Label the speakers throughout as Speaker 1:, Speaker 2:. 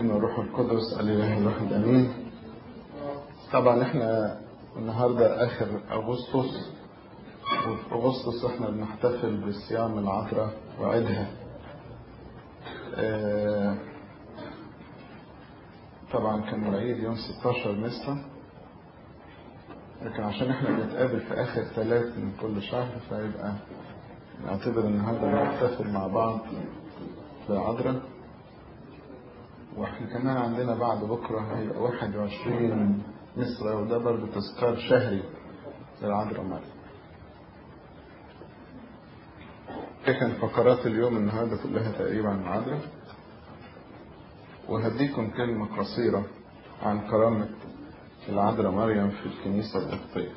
Speaker 1: من الروح القدس الاله الواحد امين طبعا احنا النهارده اخر اغسطس وفي اغسطس احنا بنحتفل بالصيام العذراء وعيدها اه طبعا كان العيد يوم 16 مصر لكن عشان احنا بنتقابل في اخر ثلاث من كل شهر فيبقى نعتبر النهارده بنحتفل مع بعض بالعذراء واحنا كمان عندنا بعد بكرة هيبقى 21 مصر وده برضه تذكار شهري للعذراء مريم. كان فقرات اليوم النهارده كلها تقريبا عن العذراء وهديكم كلمة قصيرة عن كرامة العذراء مريم في الكنيسة القبطية.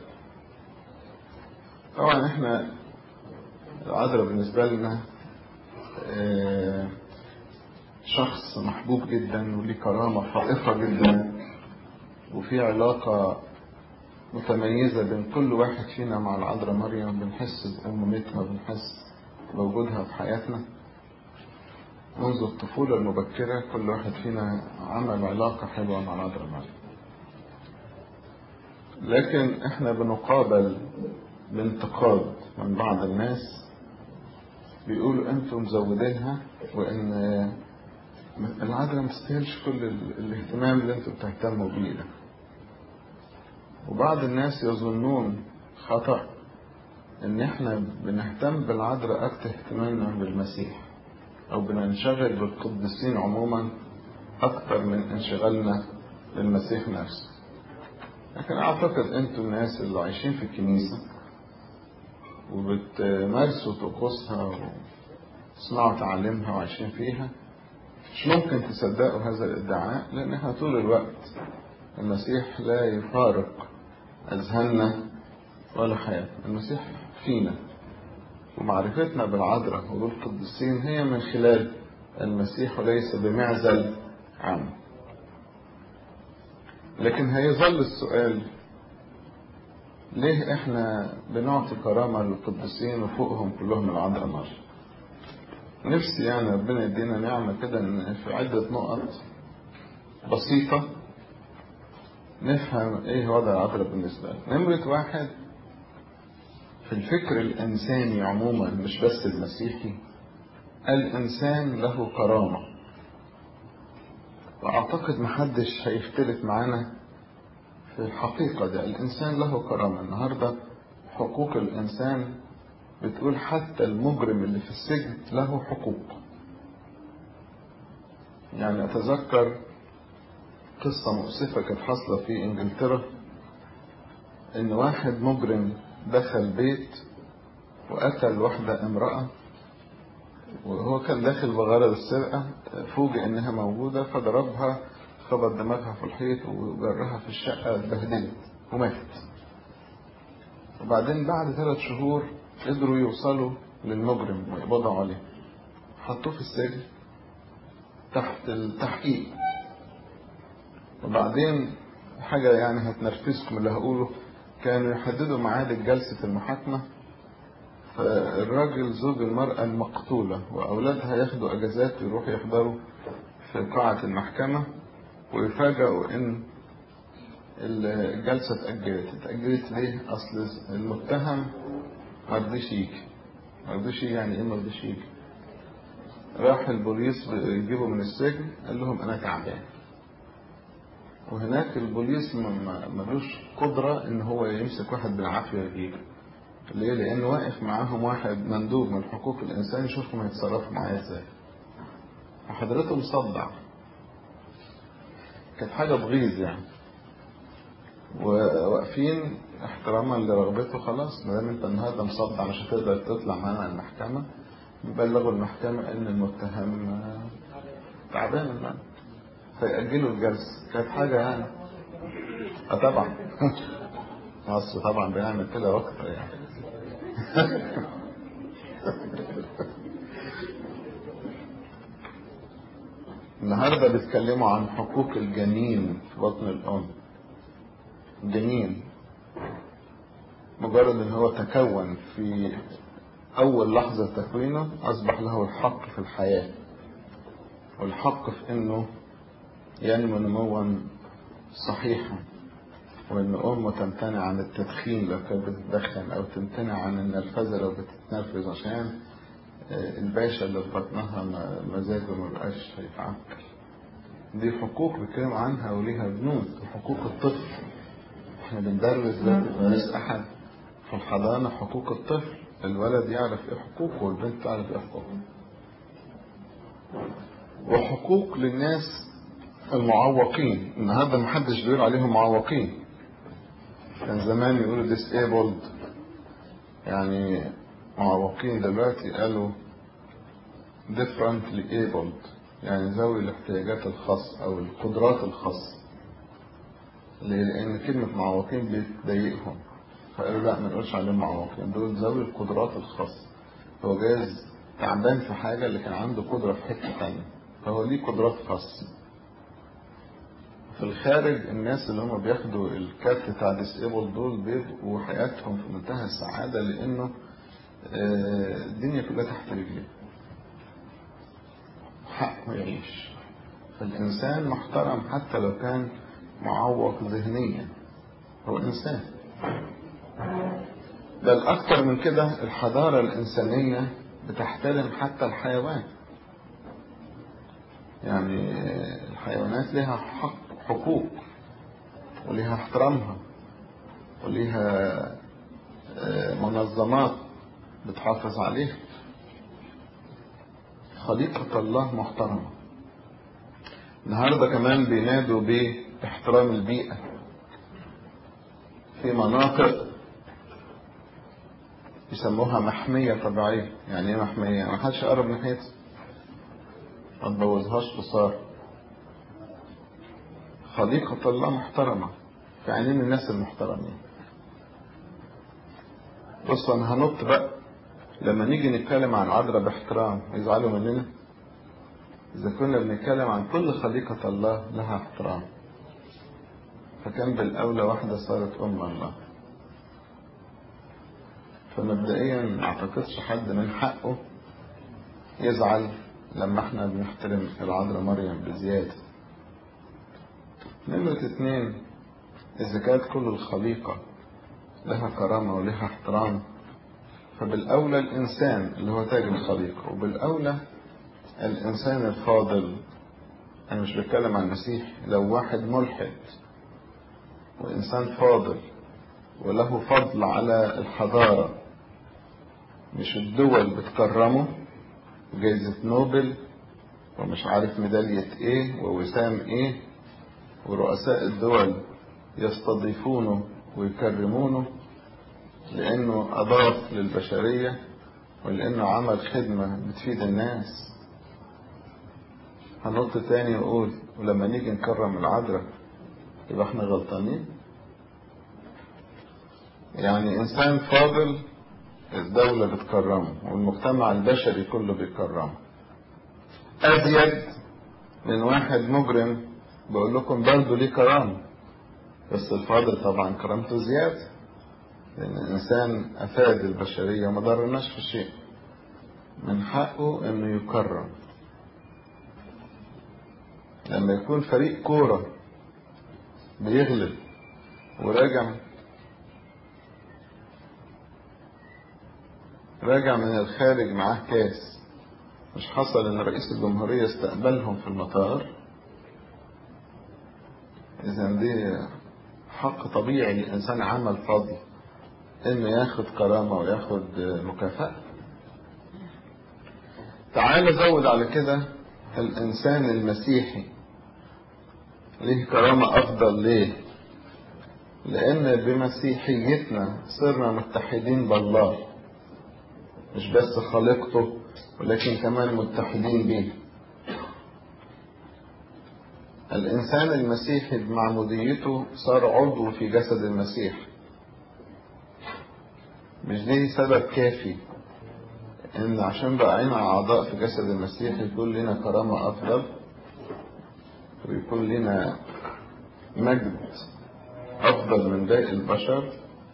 Speaker 1: طبعا احنا العذراء بالنسبة لنا اه شخص محبوب جدا وليه كرامة فائقة جدا وفي علاقة متميزة بين كل واحد فينا مع العذراء مريم بنحس بأمومتها بنحس بوجودها في حياتنا منذ الطفولة المبكرة كل واحد فينا عمل علاقة حلوة مع العذراء مريم لكن احنا بنقابل بانتقاد من بعض الناس بيقولوا انتم مزودينها وان العذراء ما تستاهلش كل الاهتمام اللي انتم بتهتموا بيه ده وبعض الناس يظنون خطأ ان احنا بنهتم بالعذراء اكتر اهتمامنا بالمسيح او بننشغل بالقديسين عموما اكتر من انشغالنا بالمسيح نفسه لكن اعتقد انتم الناس اللي عايشين في الكنيسة وبتمارسوا طقوسها وتسمعوا تعاليمها وعايشين فيها مش ممكن تصدقوا هذا الادعاء لان احنا طول الوقت المسيح لا يفارق اذهاننا ولا حياتنا المسيح فينا ومعرفتنا بالعذراء وبالقديسين هي من خلال المسيح وليس بمعزل عنه لكن هيظل السؤال ليه احنا بنعطي كرامة للقديسين وفوقهم كلهم العذراء مريم نفسي يعني ربنا يدينا نعمة كده ان في عدة نقط بسيطة نفهم ايه وضع العذراء بالنسبة لنا نمرة واحد في الفكر الانساني عموما مش بس المسيحي الانسان له كرامة واعتقد محدش هيختلف معانا في الحقيقة ده الانسان له كرامة النهاردة حقوق الانسان بتقول حتى المجرم اللي في السجن له حقوق يعني أتذكر قصة مؤسفة كانت حاصلة في إنجلترا إن واحد مجرم دخل بيت وقتل واحدة امرأة وهو كان داخل بغرض السرقة فوجئ إنها موجودة فضربها خبط دماغها في الحيط وجرها في الشقة اتبهدلت وماتت وبعدين بعد ثلاث شهور قدروا يوصلوا للمجرم ويقبضوا عليه حطوه في السجن تحت التحقيق وبعدين حاجة يعني هتنرفزكم اللي هقوله كانوا يحددوا ميعاد جلسة المحاكمة فالراجل زوج المرأة المقتولة وأولادها ياخدوا أجازات يروحوا يحضروا في قاعة المحكمة ويفاجئوا إن الجلسة اتأجلت اتأجلت ليه؟ أصل المتهم ما رضيش يجي ما رضيش يجي يعني ايه ما رضيش يجي راح البوليس يجيبه من السجن قال لهم انا تعبان وهناك البوليس ملوش قدرة ان هو يمسك واحد بالعافية يجيبه ليه لان واقف معاهم واحد مندوب من حقوق الانسان يشوفهم هيتصرفوا معايا ازاي وحضرته مصدع كانت حاجة تغيظ يعني وواقفين احتراما لرغبته خلاص ما دام انت النهارده مصدع مش هتقدر تطلع معانا المحكمه بلغوا المحكمه ان المتهم تعبان المعنى فيأجلوا الجلسه كانت حاجه يعني اه طبعا مصر طبعا بنعمل كده وقت يعني النهارده بيتكلموا عن حقوق الجنين في بطن الام جنين مجرد ان هو تكون في اول لحظة تكوينه اصبح له الحق في الحياة والحق في انه ينمو نموا صحيحا وان امه تمتنع عن التدخين لو كانت بتدخن او تمتنع عن النرفزه لو بتتنرفز عشان الباشا اللي في بطنها مزاجه ما بقاش هيتعكر دي حقوق بيتكلم عنها وليها بنود حقوق الطفل احنا بندرس دلوقتي مدرس احد في الحضانه حقوق الطفل الولد يعرف ايه حقوقه والبنت تعرف ايه حقوقها وحقوق للناس المعوقين النهارده محدش بيقول عليهم معوقين كان زمان يقولوا disabled يعني معوقين دلوقتي قالوا differently abled يعني ذوي الاحتياجات الخاصة أو القدرات الخاصة لأن كلمة معوقين بتضايقهم فقالوا لا ما نقولش عليهم معوقين دول ذوي القدرات الخاصة هو جايز تعبان في حاجة اللي كان عنده قدرة في حتة تانية فهو ليه قدرات خاصة في الخارج الناس اللي هم بياخدوا الكارت بتاع ديسيبل دول بيبقوا حياتهم في منتهى السعادة لأنه الدنيا كلها تحت رجليه حقه يعيش فالإنسان محترم حتى لو كان معوق ذهنيا هو إنسان بل أكتر من كده الحضارة الإنسانية بتحترم حتى الحيوان يعني الحيوانات لها حق حقوق ولها احترامها ولها منظمات بتحافظ عليها خليقة الله محترمة النهاردة كمان بينادوا باحترام البيئة في مناطق يسموها محمية طبيعية يعني ايه محمية ما حدش يقرب ناحيتها ما تبوظهاش بصار خليقة الله محترمة في عينين الناس المحترمين بص انا هنط بقى لما نيجي نتكلم عن عذراء باحترام يزعلوا مننا إذا كنا بنتكلم عن كل خليقة الله لها احترام فكان بالأولى واحدة صارت أم الله فمبدئيا ما اعتقدش حد من حقه يزعل لما احنا بنحترم العذراء مريم بزيادة نمرة اتنين إذا كانت كل الخليقة لها كرامة ولها احترام فبالأولى الإنسان اللي هو تاج الخليقة وبالأولى الإنسان الفاضل أنا مش بتكلم عن المسيح لو واحد ملحد وإنسان فاضل وله فضل على الحضارة مش الدول بتكرمه جايزة نوبل ومش عارف ميدالية ايه ووسام ايه ورؤساء الدول يستضيفونه ويكرمونه لأنه أضاف للبشرية ولأنه عمل خدمة بتفيد الناس هنط تاني نقول ولما نيجي نكرم العذراء يبقى احنا غلطانين يعني إنسان فاضل الدولة بتكرمه والمجتمع البشري كله بيكرمه أزيد من واحد مجرم بقول لكم برضه ليه كرامة بس الفاضل طبعا كرامته زيادة لأن الإنسان أفاد البشرية وما ضرناش في شيء من حقه إنه يكرم لما يكون فريق كورة بيغلب وراجع راجع من الخارج معاه كاس مش حصل ان رئيس الجمهورية استقبلهم في المطار اذا دي حق طبيعي للانسان عمل فاضي انه ياخد كرامة وياخد مكافأة تعال زود على كده الانسان المسيحي ليه كرامة افضل ليه لان بمسيحيتنا صرنا متحدين بالله مش بس خالقته ولكن كمان متحدين به الإنسان المسيحي بمعموديته صار عضو في جسد المسيح مش دي سبب كافي إن عشان بقينا أعضاء في جسد المسيح يكون لنا كرامة أفضل ويكون لنا مجد أفضل من باقي البشر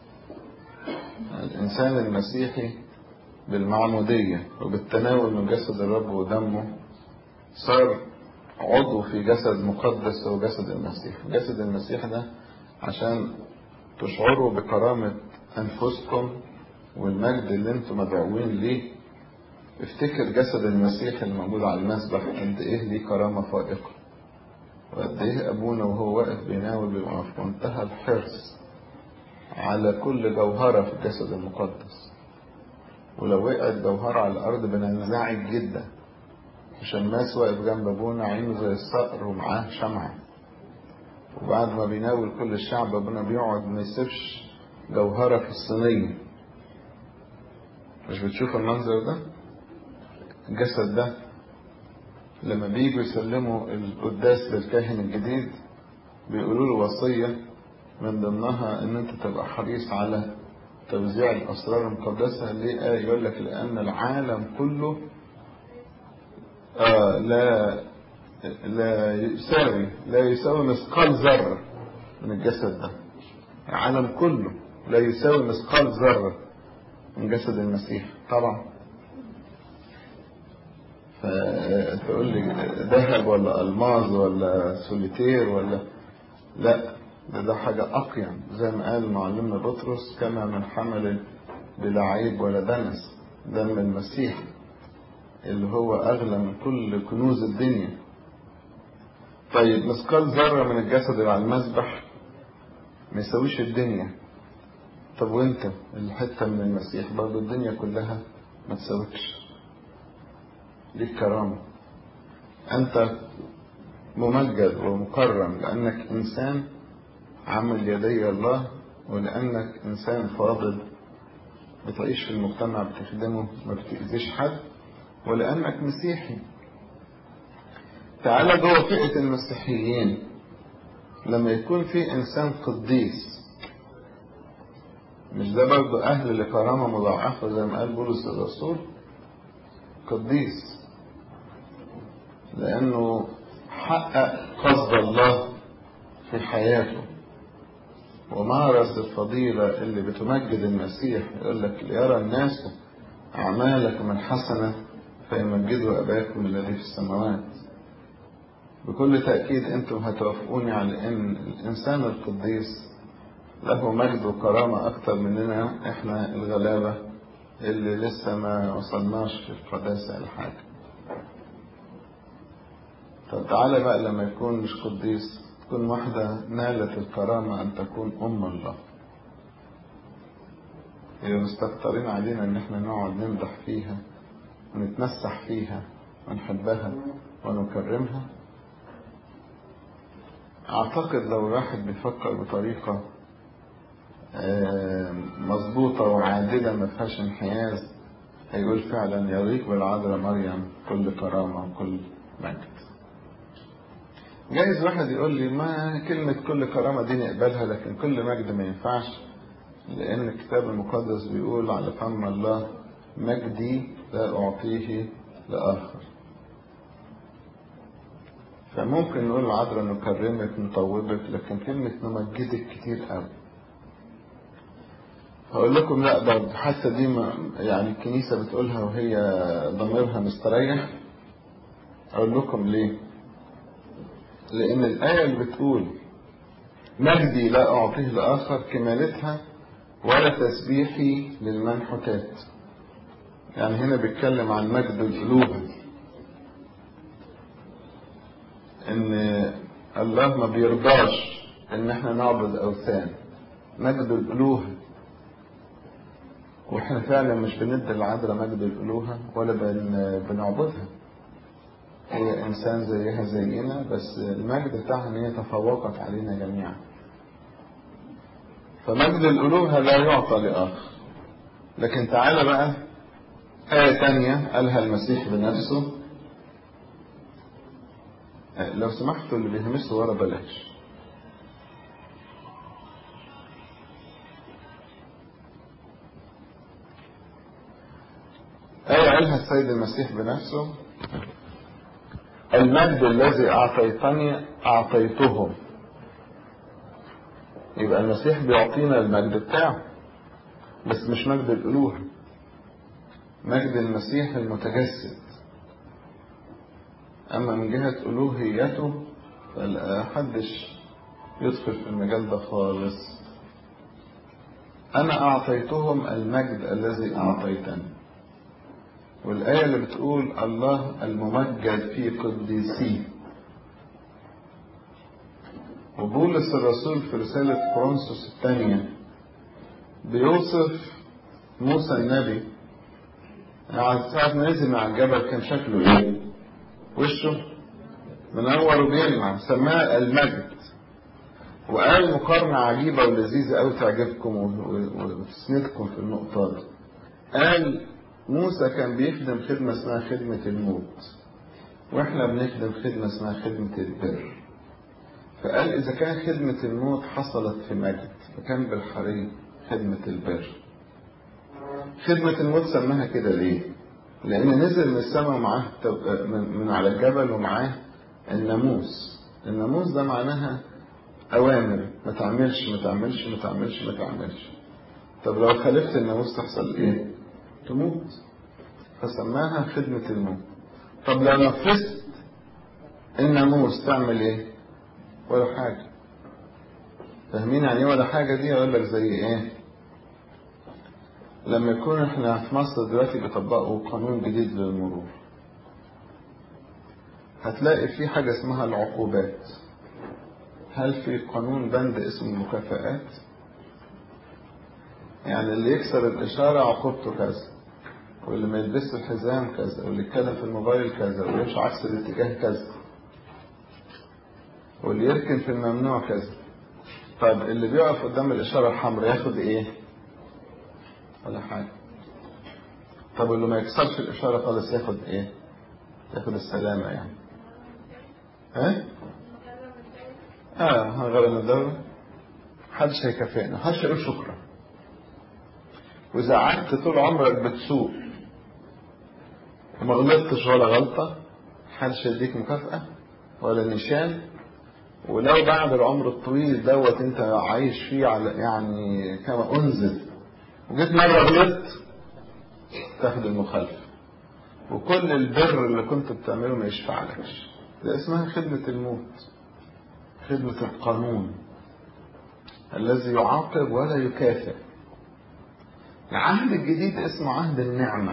Speaker 1: الإنسان المسيحي بالمعمودية وبالتناول من جسد الرب ودمه صار عضو في جسد مقدس هو جسد المسيح جسد المسيح ده عشان تشعروا بكرامة أنفسكم والمجد اللي انتم مدعوين ليه افتكر جسد المسيح الموجود على المسبح قد ايه ليه كرامة فائقة وقد ايه ابونا وهو واقف بيناول بيبقى في منتهى الحرص على كل جوهرة في الجسد المقدس ولو وقعت جوهرة على الأرض بننزعج جدا الشماس واقف جنب أبونا عينه زي الصقر ومعاه شمعة وبعد ما بيناول كل الشعب أبونا بيقعد ما يسيبش جوهرة في الصينية مش بتشوف المنظر ده الجسد ده لما بيجوا يسلموا القداس للكاهن الجديد بيقولوا له وصية من ضمنها ان انت تبقى حريص على توزيع الاسرار المقدسة ليه آه يقول لك لان العالم كله آه لا لا يساوي لا يساوي مثقال ذرة من الجسد ده العالم كله لا يساوي مثقال ذرة من جسد المسيح طبعا فتقول لي ذهب ولا الماظ ولا سوليتير ولا لا ده ده حاجة أقيم زي ما قال معلمنا بطرس كما من حمل بلا عيب ولا دنس دم المسيح اللي هو أغلى من كل كنوز الدنيا طيب مثقال ذرة من الجسد اللي على المسبح ما يساويش الدنيا طب وانت الحتة من المسيح برضه الدنيا كلها ما تساويكش ليك كرامة أنت ممجد ومكرم لأنك إنسان عمل يدي الله ولأنك إنسان فاضل بتعيش في المجتمع بتخدمه ما بتأذيش حد ولأنك مسيحي تعالى جوه فئة المسيحيين لما يكون في إنسان قديس مش ده برضه أهل لكرامة مضاعفة زي ما قال بولس الرسول قديس لأنه حقق قصد الله في حياته ومارس الفضيلة اللي بتمجد المسيح يقول لك ليرى الناس أعمالكم الحسنة فيمجدوا أباكم الذي في السماوات بكل تأكيد أنتم هتوافقوني على أن الإنسان القديس له مجد وكرامة أكتر مننا إحنا الغلابة اللي لسه ما وصلناش في القداسة الحاجة طب تعالى بقى لما يكون مش قديس تكون واحدة نالت الكرامة أن تكون أم الله إذا مستكترين علينا إن إحنا نقعد نمدح فيها ونتمسح فيها ونحبها ونكرمها أعتقد لو الواحد بيفكر بطريقة مظبوطة وعادلة ما فيهاش انحياز هيقول فعلا يليق بالعذراء مريم كل كرامة وكل مجد جايز واحد يقول لي ما كلمة كل كرامة دي نقبلها لكن كل مجد ما ينفعش لأن الكتاب المقدس بيقول على فم الله مجدي لا أعطيه لآخر فممكن نقول العذراء نكرمك نطوبك لكن كلمة نمجدك كتير قوي هقول لكم لا ده حتى دي ما يعني الكنيسة بتقولها وهي ضميرها مستريح أقول لكم ليه لأن الآية اللي بتقول مجدي لا أعطيه لآخر كمالتها ولا تسبيحي للمنحوتات يعني هنا بيتكلم عن مجد الألوهة إن الله ما بيرضاش إن إحنا نعبد أوثان مجد الألوهة واحنا فعلا مش بندي العذراء مجد الألوهة ولا بن... بنعبدها هي إنسان زيها زينا بس المجد بتاعها إن هي تفوقت علينا جميعا فمجد الألوهة لا يعطى لآخر لكن تعالى بقى آية تانية قالها المسيح بنفسه لو سمحتوا اللي بيهمسوا ورا بلاش آية قالها السيد المسيح بنفسه المجد الذي أعطيتني أعطيتهم يبقى المسيح بيعطينا المجد بتاعه بس مش مجد الألوهة مجد المسيح المتجسد أما من جهة ألوهيته فحدش يدخل في المجال ده خالص أنا أعطيتهم المجد الذي أعطيتني والآية اللي بتقول الله الممجد في قديسيه وبولس الرسول في رسالة كورنثوس الثانية بيوصف موسى النبي يعني ساعة ما نزل مع الجبل كان شكله ايه؟ وشه منور وبيلمع سماه المجد وقال مقارنة عجيبة ولذيذة أوي تعجبكم وتسندكم في النقطة دي. قال موسى كان بيخدم خدمة اسمها خدمة الموت واحنا بنخدم خدمة اسمها خدمة البر فقال إذا كان خدمة الموت حصلت في مجد فكان بالحري خدمة البر خدمة الموت سماها كده ليه؟ لأن نزل من السماء ومعاه من على الجبل ومعاه الناموس الناموس ده معناها أوامر ما تعملش ما تعملش ما تعملش ما تعملش طب لو خالفت الناموس تحصل إيه؟ تموت فسماها خدمة الموت طب لو نفذت الناموس تعمل إيه؟ ولا حاجة فاهمين يعني ايه ولا حاجة دي اقول لك زي ايه لما يكون احنا في مصر دلوقتي بيطبقوا قانون جديد للمرور هتلاقي في حاجة اسمها العقوبات هل في قانون بند اسمه المكافآت يعني اللي يكسر الإشارة عقوبته كذا واللي ما يلبسش الحزام كذا واللي يتكلم في الموبايل كذا واللي يمشي عكس الاتجاه كذا واللي يركن في الممنوع كذا طيب اللي بيقف قدام الإشارة الحمراء ياخد إيه؟ ولا حاجة طب اللي ما يكسرش الإشارة خالص ياخد إيه؟ ياخد السلامة يعني ها؟ اه هنغير الدولة محدش هيكافئنا محدش هيقول شكرا وإذا قعدت طول عمرك بتسوق وما غلطتش ولا غلطة محدش هيديك مكافأة ولا نشان ولو بعد العمر الطويل دوت انت عايش فيه على يعني كما انزل وجيت مرة غلطت تاخد المخالفة وكل البر اللي كنت بتعمله ما يشفعلكش ده اسمها خدمة الموت خدمة القانون الذي يعاقب ولا يكافئ العهد الجديد اسمه عهد النعمة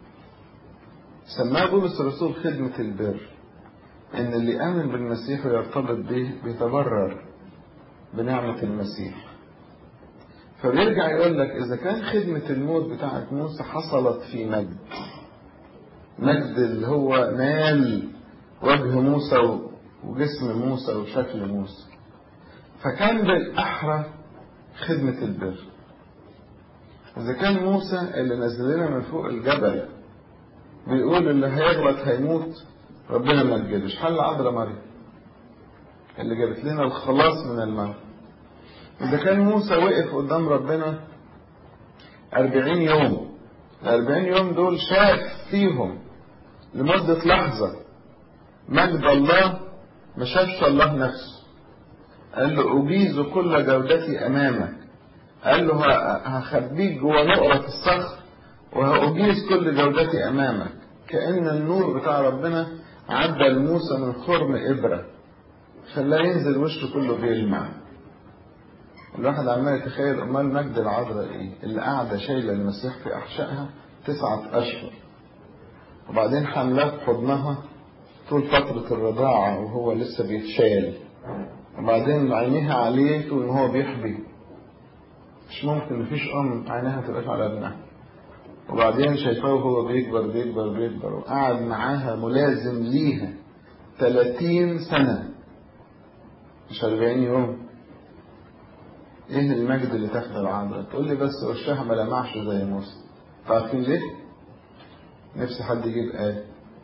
Speaker 1: سماه بولس الرسول خدمة البر ان اللي يامن بالمسيح ويرتبط به بيتبرر بنعمة المسيح فبيرجع يقول لك اذا كان خدمة الموت بتاعت موسى حصلت في مجد مجد اللي هو نال وجه موسى وجسم موسى وشكل موسى فكان بالاحرى خدمة البر اذا كان موسى اللي نزل لنا من فوق الجبل بيقول اللي هيغلط هيموت ربنا ما تجدش حل عذراء مريم اللي جابت لنا الخلاص من الموت إذا كان موسى وقف قدام ربنا أربعين يوم الأربعين يوم دول شاف فيهم لمدة لحظة مجد الله ما شافش الله نفسه قال له أجيز كل جودتي أمامك قال له هخبيك جوه نقرة الصخر وهأجيز كل جودتي أمامك كأن النور بتاع ربنا عدى لموسى من خرم إبرة خلاه ينزل وشه كله بيلمع الواحد عمال يتخيل أمال مجد العذراء إيه اللي قاعدة شايلة المسيح في أحشائها تسعة أشهر وبعدين حملاه في حضنها طول فترة الرضاعة وهو لسه بيتشال وبعدين عينيها عليه طول ما هو بيحبي مش ممكن مفيش أم عينيها تبقاش على ابنها وبعدين شايفاه وهو بيكبر بيكبر بيكبر وقعد معاها ملازم ليها 30 سنة مش 40 يوم ايه المجد اللي تاخد العذراء تقول لي بس وشها ما لمعش زي موسى عارفين ليه نفسي حد يجيب آية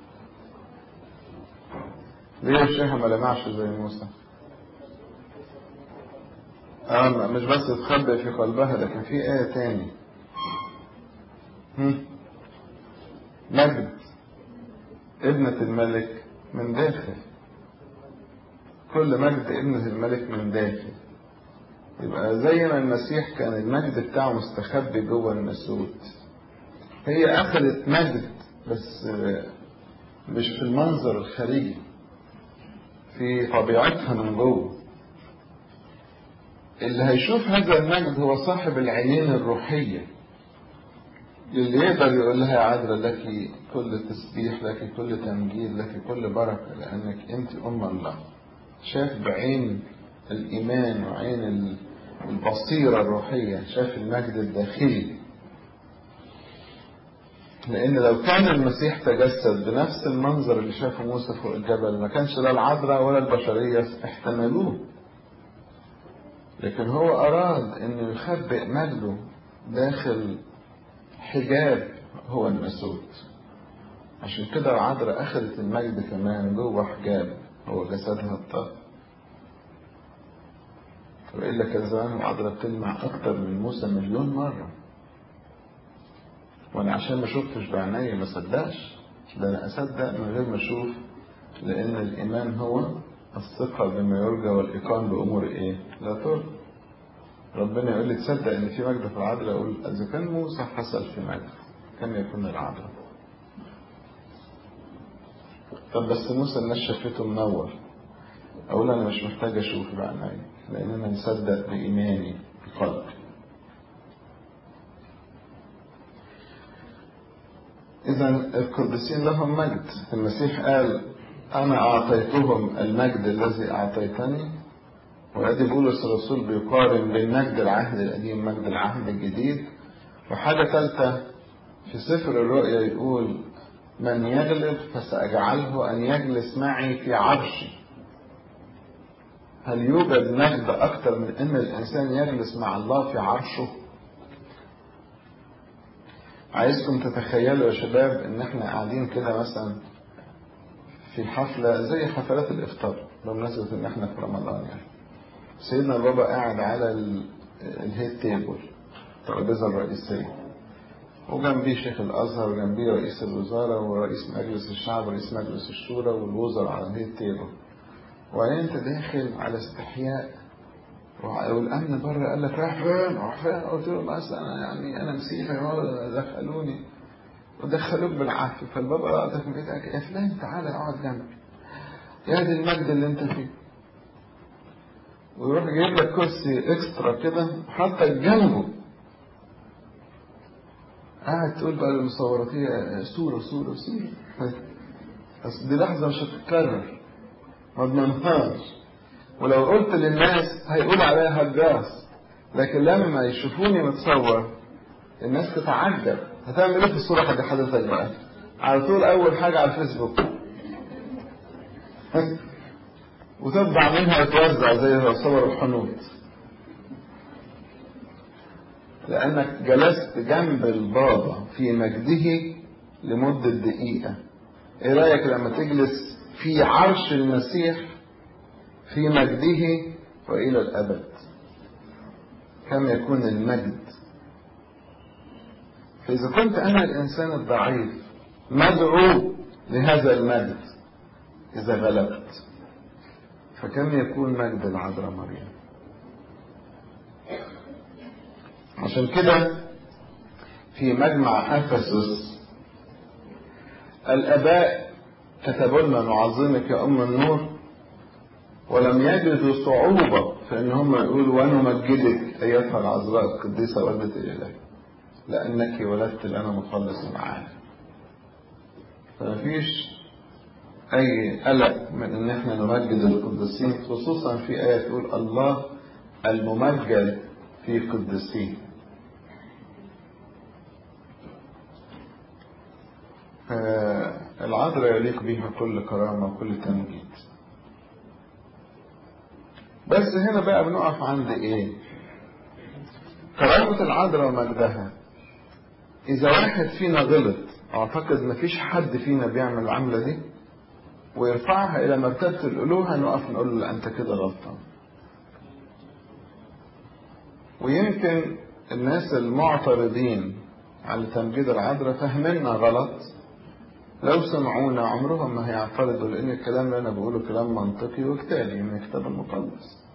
Speaker 1: ليه وشها ما لمعش زي موسى اه مش بس تخبئ في قلبها لكن في آية تاني مجد ابنة الملك من داخل كل مجد ابنة الملك من داخل يبقى زي ما المسيح كان المجد بتاعه مستخبي جوه الناسوت هي أخذت مجد بس مش في المنظر الخارجي في طبيعتها من جوه اللي هيشوف هذا المجد هو صاحب العينين الروحية اللي يقدر يقول لها يا عذراء لك كل تسبيح لك كل تمجيد لك كل بركة لأنك أنت أم الله شاف بعين الإيمان وعين البصيرة الروحية شاف المجد الداخلي لأن لو كان المسيح تجسد بنفس المنظر اللي شافه موسى فوق الجبل ما كانش لا العذراء ولا البشرية احتملوه لكن هو أراد أنه يخبئ مجده داخل حجاب هو الناسوت عشان كده العذراء أخذت المجد كمان جوه حجاب هو جسدها الطاهر وإلا كان زمان العذراء بتلمع أكتر من موسى مليون مرة وأنا عشان ما شفتش بعيني ما صدقش ده أنا أصدق من غير ما أشوف لأن الإيمان هو الثقة بما يرجى والإيقان بأمور إيه؟ لا ترجى. ربنا يقول لي تصدق إن في مجد في العذراء أقول إذا كان موسى حصل في مجد كان يكون العذراء. طب بس موسى الناس شافته منور. أقول أنا مش محتاج أشوف بعيني لأن أنا مصدق بإيماني بقلبي. إذا القديسين لهم مجد، المسيح قال أنا أعطيتهم المجد الذي أعطيتني وأدي بولس الرسول بيقارن بين مجد العهد القديم ومجد العهد الجديد وحاجة ثالثة في سفر الرؤيا يقول من يغلب فسأجعله أن يجلس معي في عرشي هل يوجد مجد أكثر من أن الإنسان يجلس مع الله في عرشه؟ عايزكم تتخيلوا يا شباب إن إحنا قاعدين كده مثلا في حفلة زي حفلات الإفطار بمناسبة إن إحنا في رمضان يعني. سيدنا البابا قاعد على الهيد تيبل الترابيزة الرئيسية وجنبيه شيخ الأزهر وجنبيه رئيس الوزارة ورئيس مجلس الشعب ورئيس مجلس الشورى والوزراء على الهيد تيبل وبعدين أنت داخل على استحياء والأمن بره قال لك رايح فين؟ رايح فين؟ قلت له مثلا أنا يعني أنا مسيحي دخلوني ودخلوك بالعافية فالبابا رأتك من بيتك يا فلان تعالى اقعد جنبي يا دي المجد اللي انت فيه ويروح يجيب لك كرسي اكسترا كده حتى جنبه قاعد تقول بقى للمصوراتية صورة صورة صورة بس دي لحظة مش هتتكرر ما اضمنهاش ولو قلت للناس هيقول عليها هجاص لكن لما يشوفوني متصور الناس تتعجب هتعمل ايه في الصورة حاجة حضرتك بقى على طول اول حاجة على الفيسبوك وتطبع منها وتوزع زي صور الحنوط لأنك جلست جنب البابا في مجده لمدة دقيقة ايه رأيك لما تجلس في عرش المسيح في مجده وإلى الأبد كم يكون المجد فإذا كنت أنا الإنسان الضعيف مدعو لهذا المجد إذا غلبت فكم يكون مجد العذراء مريم عشان كده في مجمع أفسس الآباء كتبوا لنا نعظمك يا أم النور ولم يجدوا صعوبة في أن هم يقولوا ونمجدك أيتها العذراء القديسة والدة الإله لأنك ولدت لنا مخلص معانا فمفيش أي قلق من إن إحنا نمجد القديسين خصوصا في آية تقول الله الممجد في قدسيه العذراء يليق بها كل كرامة وكل تمجيد بس هنا بقى بنقف عند ايه كرامة العذراء ومجدها إذا واحد فينا غلط أعتقد مفيش حد فينا بيعمل العملة دي ويرفعها إلى مرتبة الألوهة نقف نقول له لا أنت كده غلطان ويمكن الناس المعترضين على تمجيد العذراء فاهميننا غلط لو سمعونا عمرهم ما هيعترضوا لأن الكلام اللي أنا بقوله كلام منطقي وكتابي من الكتاب المقدس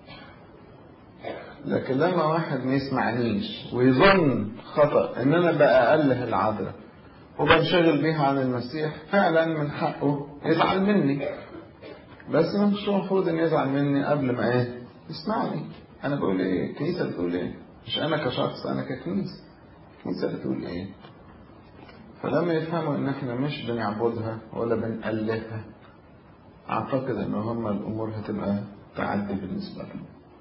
Speaker 1: لكن لما واحد ما يسمعنيش ويظن خطأ ان انا بقى اله العذراء وبنشغل بيها عن المسيح فعلا من حقه يزعل مني بس مش المفروض ان يزعل مني قبل ما ايه يسمعني انا بقول ايه الكنيسه بتقول ايه مش انا كشخص انا ككنيسه الكنيسه بتقول ايه فلما يفهموا ان احنا مش بنعبدها ولا بنألهها اعتقد ان هم الامور هتبقى تعدي بالنسبه لهم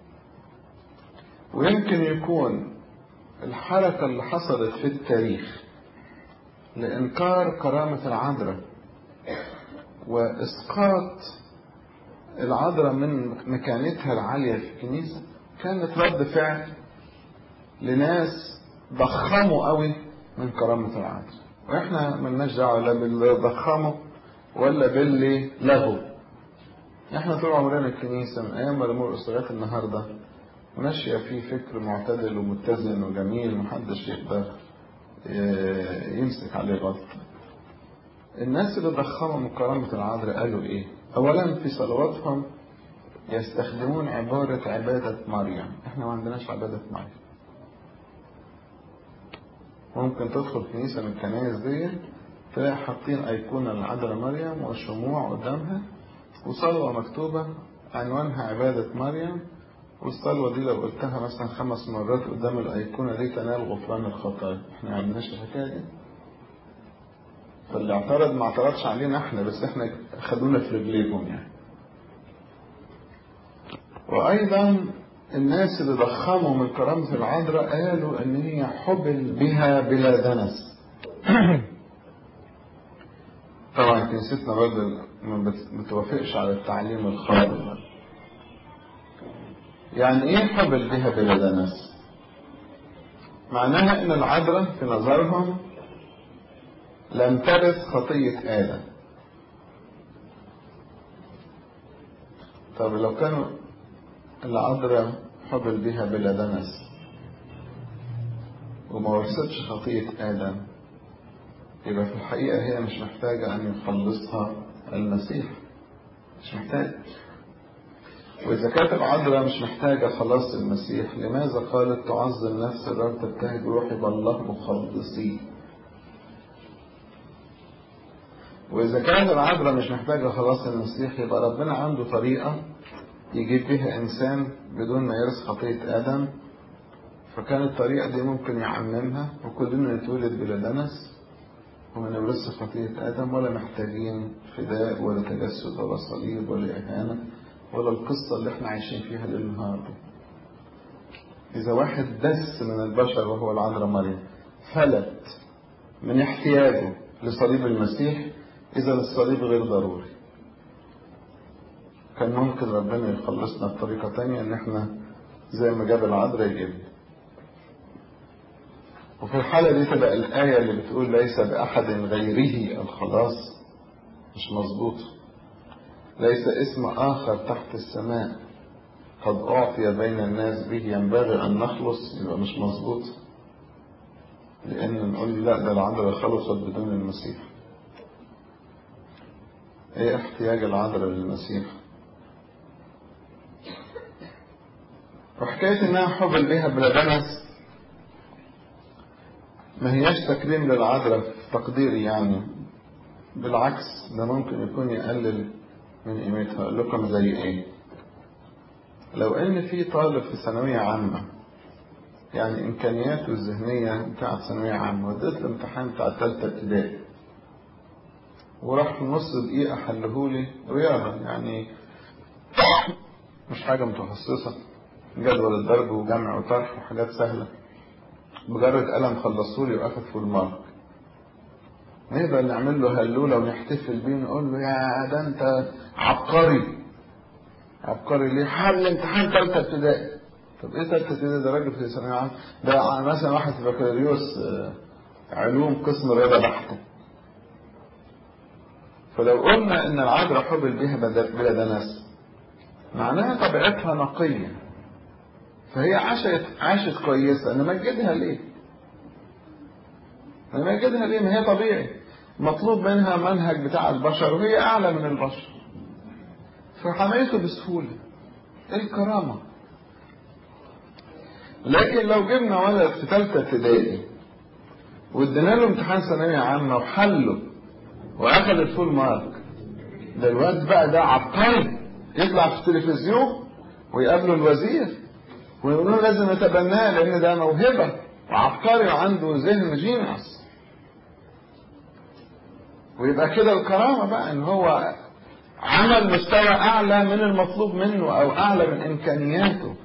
Speaker 1: ويمكن يكون الحركه اللي حصلت في التاريخ لانكار كرامه العذراء واسقاط العذراء من مكانتها العاليه في الكنيسه كانت رد فعل لناس ضخموا قوي من كرامه العذراء واحنا ملناش دعوه لا باللي ضخمه ولا باللي لغوا احنا طول عمرنا الكنيسه من ايام ما الامور اسرات النهارده ماشيه في فكر معتدل ومتزن وجميل محدش يقدر يمسك عليه غلط الناس اللي ضخموا من كرامة العذراء قالوا ايه اولا في صلواتهم يستخدمون عبارة عبادة مريم احنا ما عندناش عبادة مريم ممكن تدخل كنيسة من الكنائس دي تلاقي حاطين أيقونة للعذراء مريم وشموع قدامها وصلوة مكتوبة عنوانها عبادة مريم والصلوة دي لو قلتها مثلا خمس مرات قدام الأيقونة دي تنال غفران الخطايا احنا ما عندناش الحكاية دي فاللي اعترض ما اعترضش علينا احنا بس احنا خدونا في رجليهم يعني وأيضا الناس اللي ضخموا من كرامة العذراء قالوا إن هي حبل بها بلا دنس طبعا كنيستنا برضه ما بتوافقش على التعليم الخاطئ يعني ايه حبل بها بلا دنس معناها ان العذراء في نظرهم لم ترث خطية آدم طب لو كانوا العذراء حبل بها بلا دنس وما ورثتش خطية آدم يبقى في الحقيقة هي مش محتاجة أن يخلصها المسيح مش محتاج وإذا كانت العذراء مش محتاجة خلاص المسيح لماذا قالت تعظم نفس الرب تبتهج روحي بالله مخلصي وإذا كانت العذراء مش محتاجة خلاص المسيح يبقى ربنا عنده طريقة يجيب بها إنسان بدون ما يرث خطية آدم فكان الطريقة دي ممكن يعممها وكلنا نتولد بلا دنس وما نورثش خطية آدم ولا محتاجين فداء ولا تجسد ولا صليب ولا إهانة ولا القصة اللي احنا عايشين فيها ليل نهار دي. إذا واحد دس من البشر وهو العذراء مريم فلت من احتياجه لصليب المسيح إذا الصليب غير ضروري. كان ممكن ربنا يخلصنا بطريقة تانية إن احنا زي ما جاب العذراء يجيبنا. وفي الحالة دي تبقى الآية اللي بتقول ليس بأحد غيره الخلاص مش مظبوط ليس اسم آخر تحت السماء قد أعطي بين الناس به ينبغي أن نخلص يبقى مش مظبوط لأن نقول لا ده العذراء خلصت بدون المسيح ايه احتياج العذراء للمسيح وحكاية انها حبل بها بلا دنس ما هياش تكريم للعذراء في تقديري يعني بالعكس ده ممكن يكون يقلل من قيمتها اقول لكم زي ايه لو ان في طالب في ثانوية عامة يعني امكانياته الذهنية بتاعت ثانوية عامة وديت الامتحان بتاع تالتة ابتدائي وراح في نص دقيقة حلهولي رياضة يعني مش حاجة متخصصة جدول الضرب وجمع وطرح وحاجات سهلة مجرد قلم خلصولي واخد فول مارك نقدر نعمل له هلولة ونحتفل بيه ونقول له يا ده انت عبقري عبقري ليه حل امتحان ثالثة ابتدائي طب ايه ثالثة ابتدائي ده راجل في ثانوية عامة ده مثلا واحد في بكالوريوس علوم قسم رياضة بحتة فلو قلنا ان العذراء حبل بها بلا دنس معناها طبيعتها نقيه فهي عاشت عاشت كويسة أنا مجدها ليه؟ أنا مجدها ليه؟ ما هي طبيعي مطلوب منها منهج بتاع البشر وهي أعلى من البشر فحميته بسهولة الكرامة لكن لو جبنا ولد في ثالثة ابتدائي وادينا له امتحان ثانوية عامة وحله واخد الفول مارك ده الواد بقى ده عبقري يطلع في التلفزيون ويقابله الوزير ويقولوا له لازم نتبناه لان ده موهبة وعبقري وعنده ذهن جينيوس ويبقى كده الكرامة بقى ان هو عمل مستوى اعلى من المطلوب منه او اعلى من امكانياته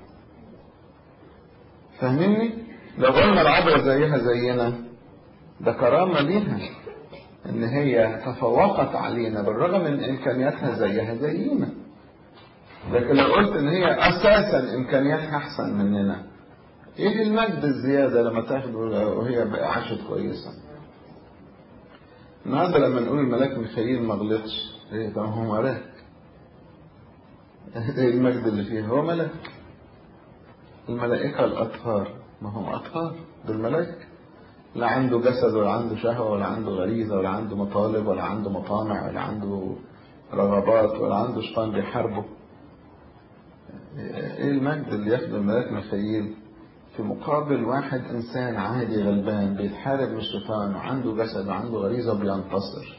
Speaker 1: فاهميني لو قلنا العبرة زيها زينا ده كرامة ليها ان هي تفوقت علينا بالرغم من امكانياتها زيها زينا لكن لو قلت ان هي اساسا امكانياتها احسن مننا ايه المجد الزيادة لما تاخد وهي عاشت كويسة النهارده لما نقول الملاك ميخائيل ما غلطش ايه طب هو ملاك ايه المجد اللي فيه هو ملاك الملائكة الأطهار ما هم أطهار دول ملائكة لا عنده جسد ولا عنده شهوة ولا عنده غريزة ولا عنده مطالب ولا عنده مطامع ولا عنده رغبات ولا عنده شيطان بيحاربه ايه المجد اللي ياخده الملاك ميخائيل في مقابل واحد انسان عادي غلبان بيتحارب من الشيطان وعنده جسد وعنده غريزة وبينتصر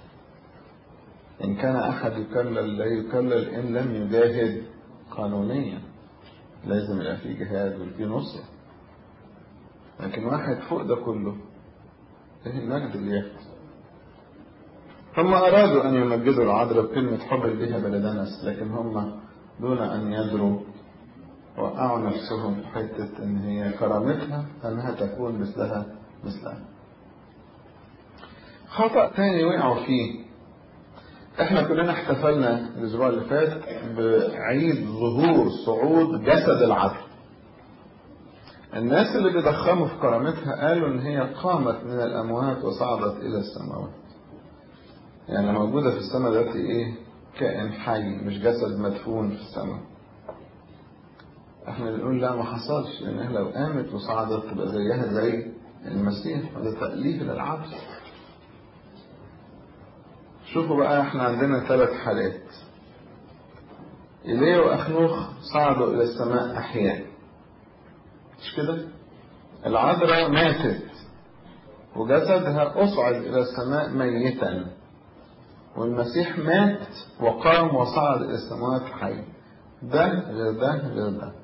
Speaker 1: ان كان احد يكلل لا يكلل ان لم يجاهد قانونيا لازم يبقى فيه جهاد وفيه نصرة لكن واحد فوق ده كله ايه المجد اللي ياخده هم أرادوا أن يمجدوا العذراء بكلمة حب بها بلدنس لكن هم دون أن يدروا وقعوا نفسهم في حتة إن هي كرامتها أنها تكون مثلها مثلها خطأ تاني وقعوا فيه احنا كلنا احتفلنا الاسبوع اللي فات بعيد ظهور صعود جسد العذراء الناس اللي بيضخموا في كرامتها قالوا ان هي قامت من الاموات وصعدت الى السماوات يعني موجودة في السماء دلوقتي ايه كائن حي مش جسد مدفون في السماء احنا بنقول لا ما حصلش لانها لو قامت وصعدت تبقى زيها زي المسيح وده تأليف للعبد شوفوا بقى احنا عندنا ثلاث حالات إيليا وأخنوخ صعدوا إلى السماء أحياء مش كده العذراء ماتت وجسدها أصعد إلى السماء ميتا والمسيح مات وقام وصعد إلى السماوات حي ده غير ده غير ده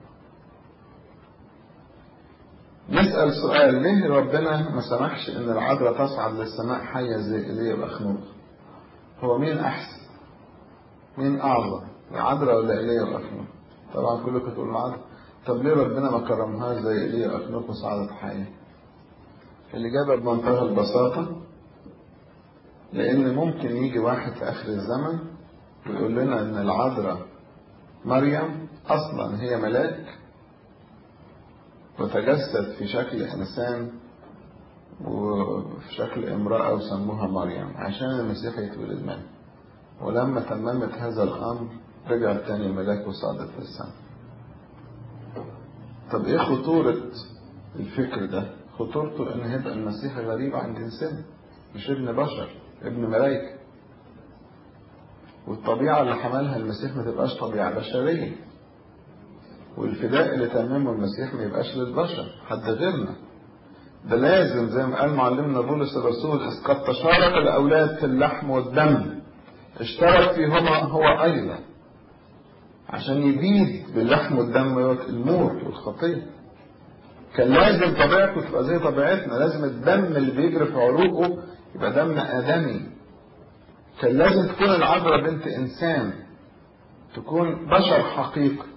Speaker 1: نسأل سؤال ليه ربنا ما سمحش إن العذراء تصعد للسماء حية زي إيليا وأخنوخ هو مين أحسن مين أعظم العذراء ولا إيليا وأخنوخ طبعا كلكم تقولوا العذراء طب ليه ربنا ما كرمهاش زي إيليا وأخنوخ وصعدت حية الإجابة بمنتهى البساطة لأن ممكن يجي واحد في آخر الزمن ويقول لنا إن العذراء مريم أصلا هي ملاك وتجسد في شكل إنسان وفي شكل امرأة وسموها مريم عشان المسيح يتولد منها ولما تممت هذا الأمر رجع تاني الملاك وصعدت في السماء طب ايه خطورة الفكر ده خطورته ان هيبقى المسيح غريب عن جنسنا مش ابن بشر ابن ملائكة والطبيعة اللي حملها المسيح ما تبقاش طبيعة بشرية والفداء اللي تممه المسيح ما يبقاش للبشر حد غيرنا ده لازم زي ما قال معلمنا بولس الرسول إذ قد تشارك الأولاد في اللحم والدم اشترك فيهما هو أيضا عشان يبيد باللحم والدم الموت والخطية كان لازم طبيعته تبقى زي طبيعتنا لازم الدم اللي بيجري في عروقه يبقى دم آدمي كان لازم تكون العذراء بنت إنسان تكون بشر حقيقي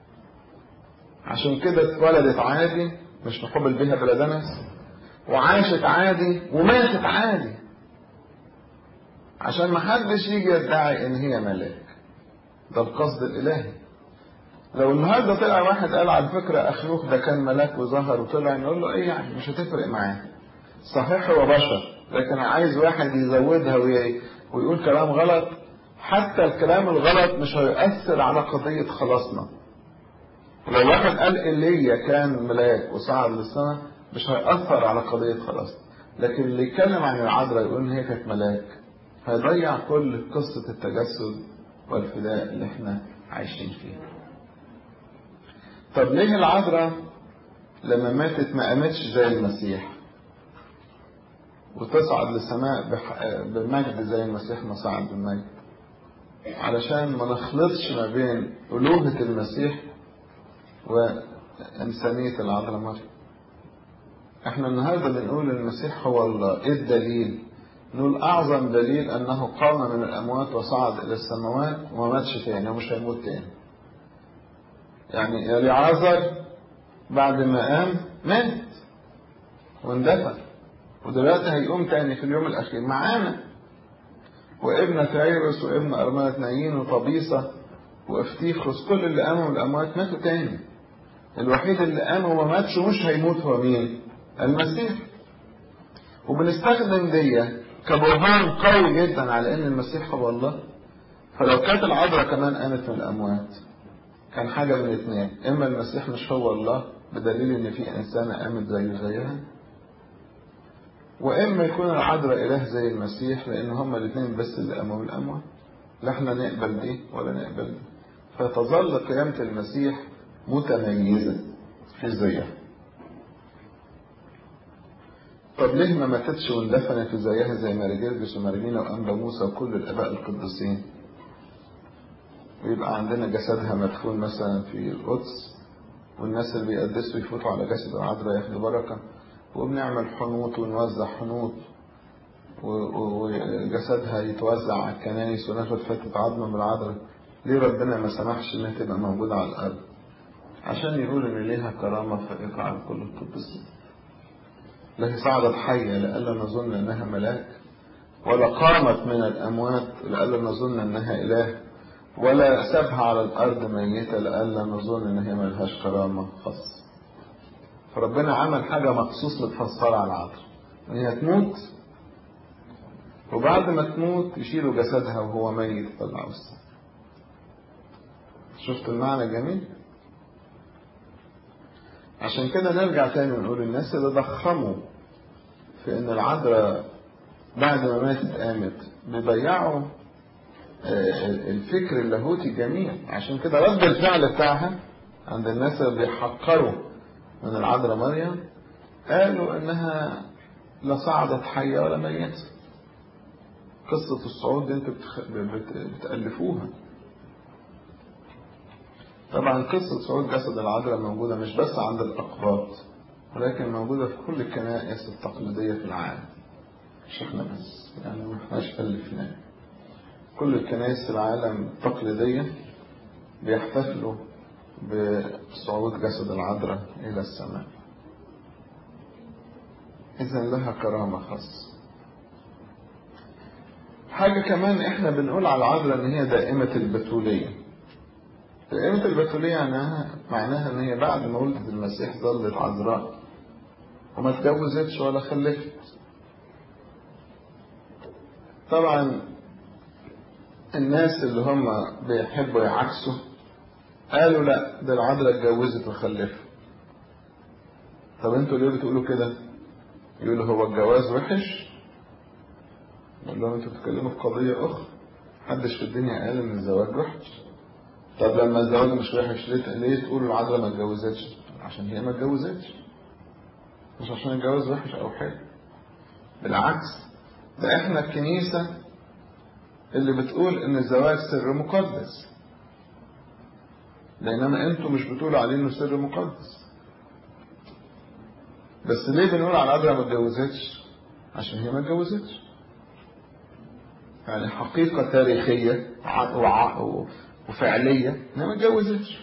Speaker 1: عشان كده اتولدت عادي مش محبل بها بلدنس وعاشت عادي وماتت عادي عشان ما حدش يجي يدعي ان هي ملاك ده القصد الالهي لو النهارده طلع واحد قال على فكره اخنوخ ده كان ملاك وظهر وطلع نقول له ايه يعني مش هتفرق معاه صحيح هو بشر لكن عايز واحد يزودها ويقول كلام غلط حتى الكلام الغلط مش هيؤثر على قضيه خلاصنا لو واحد قال ايليا كان ملاك وصعد للسماء مش هيأثر على قضية خلاص لكن اللي يتكلم عن العذراء يقول ان هي كانت ملاك هيضيع كل قصة التجسد والفداء اللي احنا عايشين فيها طب ليه العذراء لما ماتت ما قامتش زي المسيح وتصعد للسماء بمجد زي المسيح ما صعد بالمجد علشان ما نخلطش ما بين ألوهة المسيح وإنسانية العذراء مريم احنا النهاردة بنقول المسيح هو الله ايه الدليل نقول اعظم دليل انه قام من الاموات وصعد الى السماوات وما ماتش تاني ومش هيموت تاني يعني يا لعازر بعد ما قام مات واندفن ودلوقتي هيقوم تاني في اليوم الاخير معانا وابن تايرس وابن ارملة نايين وطبيصة وافتيخوس كل اللي قاموا من الاموات ماتوا تاني الوحيد اللي قام وما ماتش ومش هيموت هو مين المسيح وبنستخدم دي كبرهان قوي جدا على ان المسيح هو الله فلو كانت العذراء كمان قامت من الاموات كان حاجه من الاثنين اما المسيح مش هو الله بدليل ان في انسانه قامت زيه زيها واما يكون العذراء اله زي المسيح لان هما الاثنين بس اللي قاموا من الاموات لا احنا نقبل دي ولا نقبل دي فتظل قيامه المسيح متميزه في زيها طب ليه ما ماتتش واندفنت زيها زي ماري جرجس ومارينينا وأنبا موسى وكل الآباء القديسين ويبقى عندنا جسدها مدفون مثلا في القدس والناس اللي بيقدسوا يفوتوا على جسد العذراء ياخدوا بركة وبنعمل حنوط ونوزع حنوط وجسدها يتوزع على الكنايس وناخد فتة عظمة من العذراء ليه ربنا ما سمحش انها تبقى موجودة على الأرض عشان يقول ان ليها كرامة فائقة عن كل القديسين لا هي صعدت حية لألا نظن أنها ملاك ولا قامت من الأموات لألا نظن أنها إله ولا سابها على الأرض ميتة لألا نظن أن هي ملهاش كرامة خاصة فربنا عمل حاجة مخصوص متفسرة على العذراء إن هي تموت وبعد ما تموت يشيلوا جسدها وهو ميت يطلعوا السماء شفت المعنى الجميل؟ عشان كده نرجع تاني ونقول الناس اللي ضخموا في ان العذراء بعد ما ماتت قامت بيضيعوا الفكر اللاهوتي الجميل عشان كده رد الفعل بتاعها عند الناس اللي بيحقروا من العذراء مريم قالوا انها لا صعدت حية ولا ميتة قصة الصعود دي انتوا بتألفوها طبعا قصة صعود جسد العذراء موجودة مش بس عند الأقباط ولكن موجودة في كل الكنائس التقليدية في العالم مش احنا بس يعني ما احناش ألفناه كل الكنائس العالم التقليدية بيحتفلوا بصعود جسد العذراء إلى السماء إذا لها كرامة خاصة حاجة كمان احنا بنقول على العذراء ان هي دائمة البتولية دائمة البتولية معناها معناها ان هي بعد ما ولدت المسيح ظلت عذراء وما اتجوزتش ولا خلفت طبعا الناس اللي هم بيحبوا يعكسوا قالوا لا ده العذراء اتجوزت وخلفت طب انتوا ليه بتقولوا كده يقولوا هو الجواز وحش نقول لهم انتوا بتتكلموا في قضية أخرى محدش في الدنيا قال إن الزواج وحش طب لما الزواج مش وحش ليه ليه تقولوا العذراء ما اتجوزتش؟ عشان هي ما اتجوزتش مش عشان الجواز وحش أو حلو بالعكس ده احنا الكنيسة اللي بتقول إن الزواج سر مقدس بينما انتوا مش بتقولوا عليه إنه سر مقدس بس ليه بنقول على العذراء ما اتجوزتش؟ عشان هي ما اتجوزتش يعني حقيقة تاريخية وفعلية انها ما اتجوزتش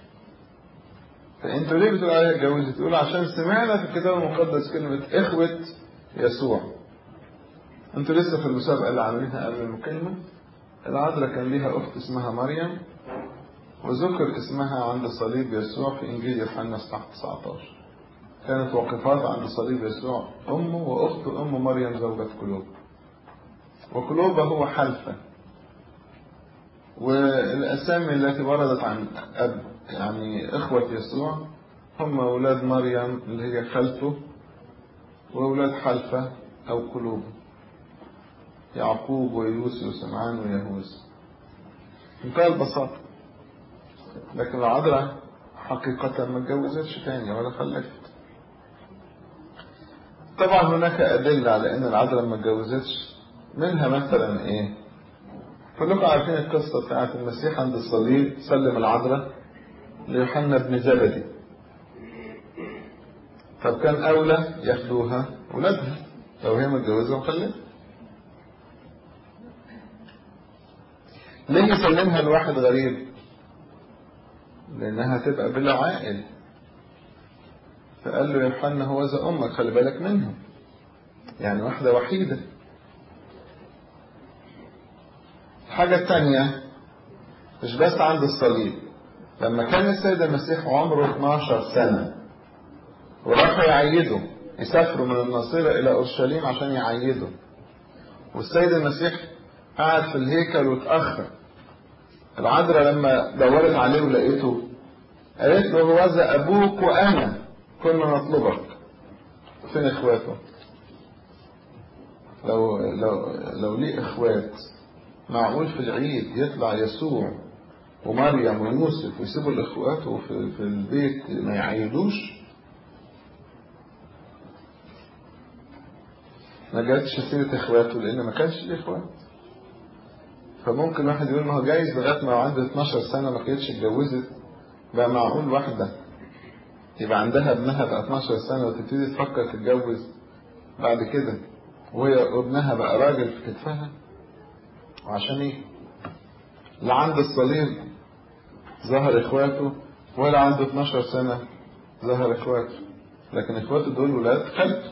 Speaker 1: فانتوا ليه بتقولوا عليها اتجوزت؟ تقولوا عشان سمعنا في الكتاب المقدس كلمة إخوة يسوع انتوا لسه في المسابقة اللي عاملينها قبل المكالمة العذراء كان ليها أخت اسمها مريم وذكر اسمها عند صليب يسوع في إنجيل يوحنا اصحاح 19 كانت واقفات عند صليب يسوع أمه وأخت أم مريم زوجة كلوب وكلوبة هو حلفة والأسامي التي وردت عن أب يعني إخوة يسوع هم أولاد مريم اللي هي خالته وأولاد حلفة أو كلوبة يعقوب ويوسف وسمعان ويهوذا منتهى البساطة لكن العذراء حقيقة ما اتجوزتش تاني ولا خلفت طبعا هناك أدلة على أن العذراء ما اتجوزتش منها مثلا إيه؟ كلكم عارفين القصة بتاعت المسيح عند الصليب سلم العذراء ليوحنا بن زبدي طب كان أولى ياخدوها ولادها لو هي متجوزة ومخلفة ليه يسلمها لواحد غريب؟ لأنها تبقى بلا عائل فقال له يا يوحنا هو ذا أمك خلي بالك منهم يعني واحدة وحيدة الحاجة الثانية مش بس عند الصليب لما كان السيد المسيح عمره 12 سنة وراحوا يعيدوا يسافروا من الناصرة إلى أورشليم عشان يعيدوا والسيد المسيح قعد في الهيكل واتأخر العذراء لما دورت عليه ولقيته قالت له هو ذا أبوك وأنا كنا نطلبك فين إخواته لو لو لو ليه إخوات معقول في العيد يطلع يسوع ومريم ويوسف ويسيبوا الإخوات في, في البيت ما يعيدوش ما جاتش سيرة إخواته لأن ما كانش ليه إخوات فممكن واحد يقول ما هو جايز لغاية ما عنده 12 سنة ما كانتش اتجوزت بقى معقول واحدة يبقى عندها ابنها بقى 12 سنة وتبتدي تفكر تتجوز بعد كده وهي ابنها بقى راجل في كتفها وعشان ايه؟ لا عند الصليب ظهر اخواته ولا عنده 12 سنة ظهر اخواته لكن اخواته دول ولاد خالته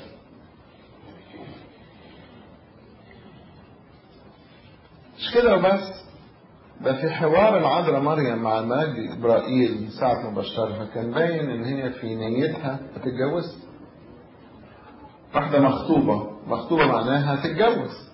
Speaker 1: مش كده وبس ده في حوار العذراء مريم مع الملاك جبرائيل ساعة ما بشرها كان باين ان هي في نيتها هتتجوز واحدة مخطوبة مخطوبة معناها هتتجوز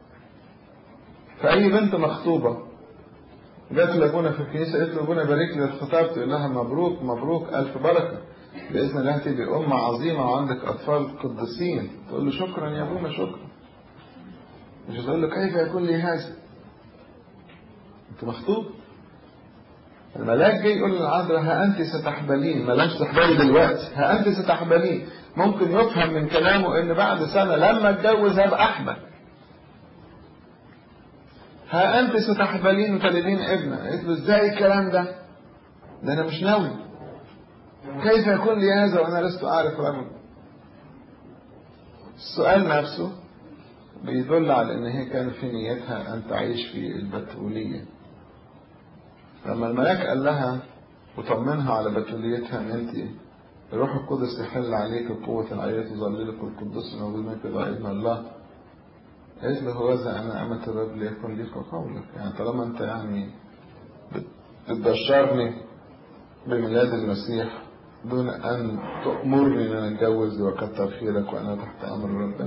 Speaker 1: فأي بنت مخطوبة جات لابونا في الكنيسة قالت له ابونا بارك لي الخطاب تقول لها مبروك مبروك ألف بركة بإذن الله تبقى أم عظيمة وعندك أطفال قديسين تقول له شكرا يا ابونا شكرا مش هتقول له كيف يكون لي هذا انت مخطوب الملاك جاي يقول للعذراء ها انت ستحبلين ملاش تحبلي دلوقتي ها انت ستحبلين ممكن يفهم من كلامه ان بعد سنة لما اتجوز هبقى احبل ها انت ستحبلين وتلدين ابنا قلت له ازاي الكلام ده ده انا مش ناوي كيف يكون لي هذا وانا لست اعرف رجل السؤال نفسه بيدل على ان هي كان في نيتها ان تعيش في البتوليه لما الملاك قال لها وطمنها على بتوليتها ان انت الروح القدس يحل عليك قوة العيات يظللك القدس موجود منك ابن الله قالت له هوذا انا امة الرب ليكن ليك قولك يعني طالما انت يعني بتبشرني بميلاد المسيح دون ان تأمرني ان انا اتجوز وكتر خيرك وانا تحت امر ربنا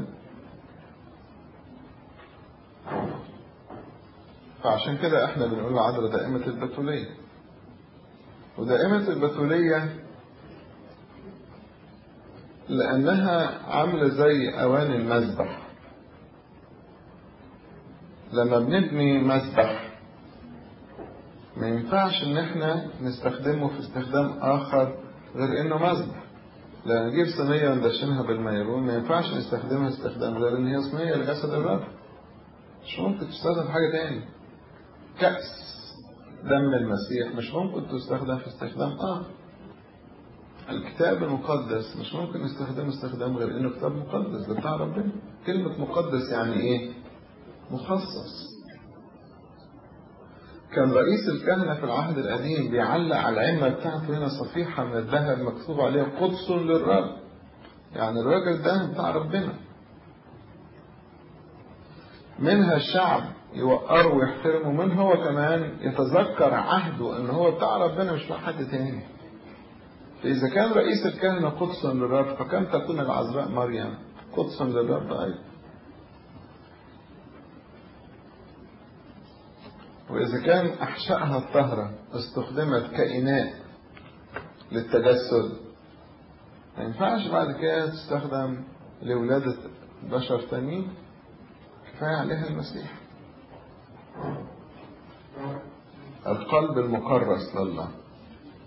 Speaker 1: فعشان كده احنا بنقول العذراء دائمة البتولية ودائمة البتولية لأنها عاملة زي أواني المذبح لما بنبني مذبح ما ينفعش ان احنا نستخدمه في استخدام اخر غير انه مذبح لما نجيب صينية وندشنها بالميرون ما ينفعش نستخدمها استخدام غير ان هي صينية لجسد الرب مش ممكن تستخدم في حاجة تاني كأس دم المسيح مش ممكن تستخدم في استخدام آخر الكتاب المقدس مش ممكن نستخدمه استخدام غير انه كتاب مقدس ده بتاع ربنا كلمة مقدس يعني ايه مخصص كان رئيس الكهنة في العهد القديم بيعلق على العمة بتاعته هنا صفيحة من الذهب مكتوب عليها قدس للرب يعني الراجل ده بتاع ربنا منها الشعب يوقره ويحترمه من هو كمان يتذكر عهده ان هو بتاع ربنا مش بتاع حد تاني فإذا كان رئيس الكهنة قدسا للرب فكم تكون العذراء مريم قدسا للرب أيضا وإذا كان أحشائها الطهرة استخدمت كإناء للتجسد ما ينفعش بعد كده تستخدم لولادة بشر تانيين كفاية عليها المسيح القلب المكرس لله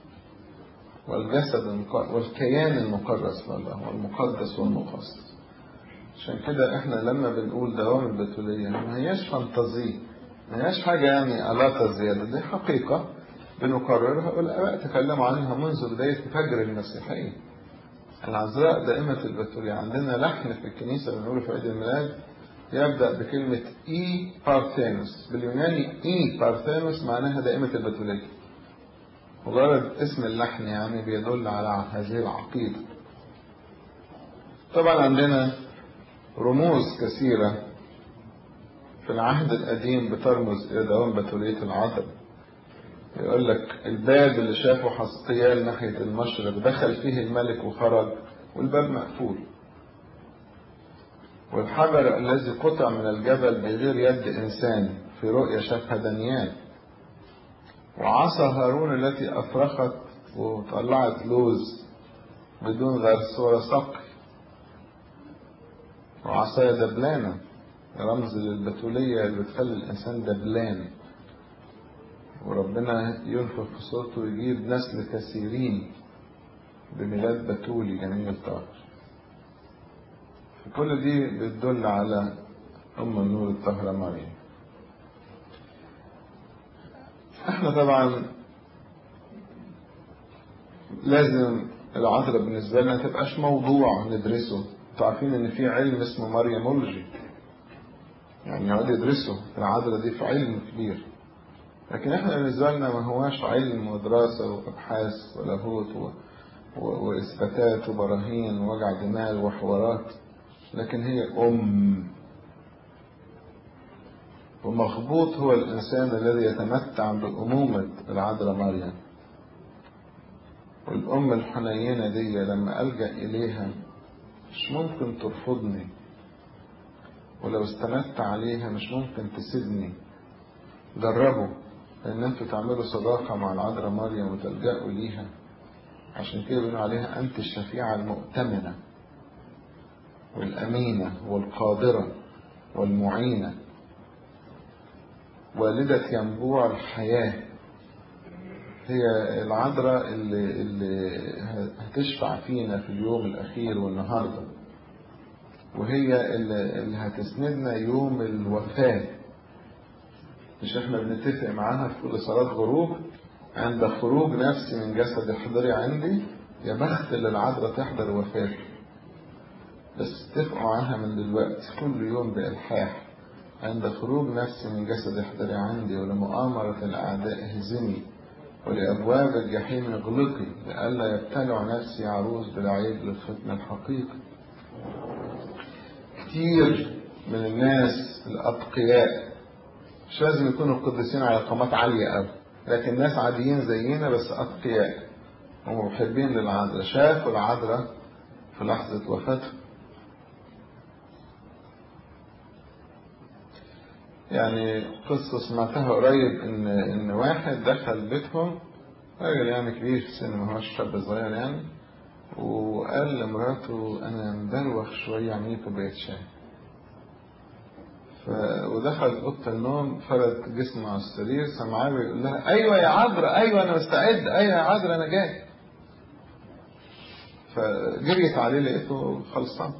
Speaker 1: والجسد والكيان المكرس لله والمقدس والمقصد عشان كده احنا لما بنقول دوام البتولية ما هياش فانتازية ما هياش حاجة يعني ألاطة زيادة دي حقيقة بنكررها والآباء تكلموا عنها منذ بداية فجر المسيحية العذراء دائمة البتولية عندنا لحن في الكنيسة بنقوله في عيد الميلاد يبدأ بكلمة إي بارثينوس باليوناني إي بارثينوس معناها دائمة البتولية مجرد اسم اللحن يعني بيدل على هذه العقيدة طبعا عندنا رموز كثيرة في العهد القديم بترمز إلى دوام بتولية العذراء يقول لك الباب اللي شافه حسقيال ناحية المشرق دخل فيه الملك وخرج والباب مقفول والحجر الذي قطع من الجبل بغير يد إنسان في رؤيا شافها دانيال وعصا هارون التي أفرخت وطلعت لوز بدون غرس ولا سقي وعصايا دبلانة رمز للبتولية اللي بتخلي الإنسان دبلان وربنا ينفخ في صوته ويجيب نسل كثيرين بميلاد بتولي جميل طاهر كل دي بتدل على أم النور الطاهرة مريم احنا طبعا لازم العذراء بالنسبة لنا تبقاش موضوع ندرسه انتوا عارفين ان في علم اسمه مريمولوجي يعني يقعد يدرسوا العذراء دي في علم كبير لكن احنا بالنسبة لنا ما هواش علم ودراسة وابحاث ولاهوت و... و... واثباتات وبراهين ووجع دماغ وحوارات لكن هي ام ومخبوط هو الانسان الذي يتمتع بامومة العذراء مريم والام الحنينة دي لما الجأ اليها مش ممكن ترفضني ولو استندت عليها مش ممكن تسيبني جربوا ان انتوا تعملوا صداقة مع العذراء مريم وتلجأوا ليها عشان كده بنقول عليها انت الشفيعة المؤتمنة والامينة والقادرة والمعينة والدة ينبوع الحياة هي العذراء اللي, اللي هتشفع فينا في اليوم الأخير والنهاردة وهي اللي, اللي هتسندنا يوم الوفاة مش احنا بنتفق معاها في كل صلاة غروب عند خروج نفسي من جسد احضري عندي يا بخت اللي العذراء تحضر وفاتي بس اتفقوا معاها من دلوقتي كل يوم بإلحاح عند خروج نفسي من جسد احضري عندي ولمؤامرة الأعداء اهزمي ولأبواب الجحيم اغلقي لئلا يبتلع نفسي عروس بالعيب للختم الحقيقي كتير من الناس الأتقياء مش لازم يكونوا القديسين على قامات عالية أوي لكن ناس عاديين زينا بس أتقياء ومحبين للعذراء شافوا العذراء في لحظة وفاته يعني قصة سمعتها قريب إن إن واحد دخل بيتهم راجل يعني كبير في السن ما هوش شاب صغير يعني وقال لمراته أنا مدروخ شوية اعملي كوباية شاي ف... ودخل أوضة النوم فرد جسمه على السرير سمعاه بيقول لها أيوة يا عذرا أيوة أنا مستعد أيوة يا عذرا أنا جاي فجريت عليه لقيته خلصان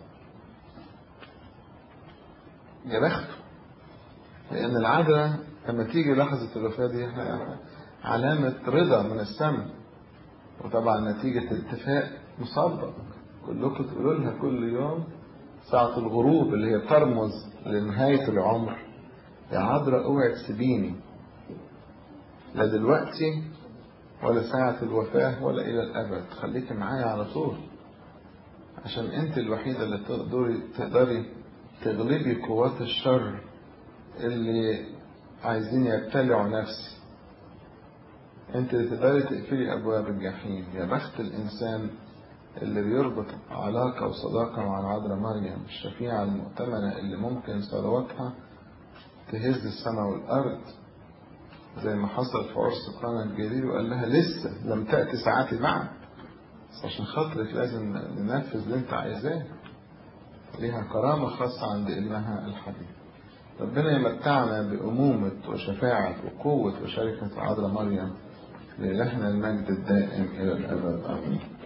Speaker 1: يا بخته لأن العذراء لما تيجي لحظة الوفاة دي علامة رضا من السماء وطبعا نتيجة اتفاق مصدق كلكم تقولوا لها كل يوم ساعة الغروب اللي هي ترمز لنهاية العمر يا عذراء اوعي تسيبيني لا دلوقتي ولا ساعة الوفاة ولا إلى الأبد خليكي معايا على طول عشان أنت الوحيدة اللي تقدري تقدري تغلبي قوات الشر اللي عايزين يبتلعوا نفسي انت اللي تقدري تقفلي ابواب الجحيم يا بخت الانسان اللي بيربط علاقة وصداقة مع العذراء مريم الشفيعة المؤتمنة اللي ممكن صلواتها تهز السماء والأرض زي ما حصل في عرس قانا الجليل وقال لها لسه لم تأتي ساعتي بعد بس عشان خاطرك لازم ننفذ اللي انت عايزاه ليها كرامة خاصة عند ابنها الحبيب ربنا يمتعنا بأمومة وشفاعة وقوة وشركة العذراء مريم لإلهنا المجد الدائم إلى الأبد آمين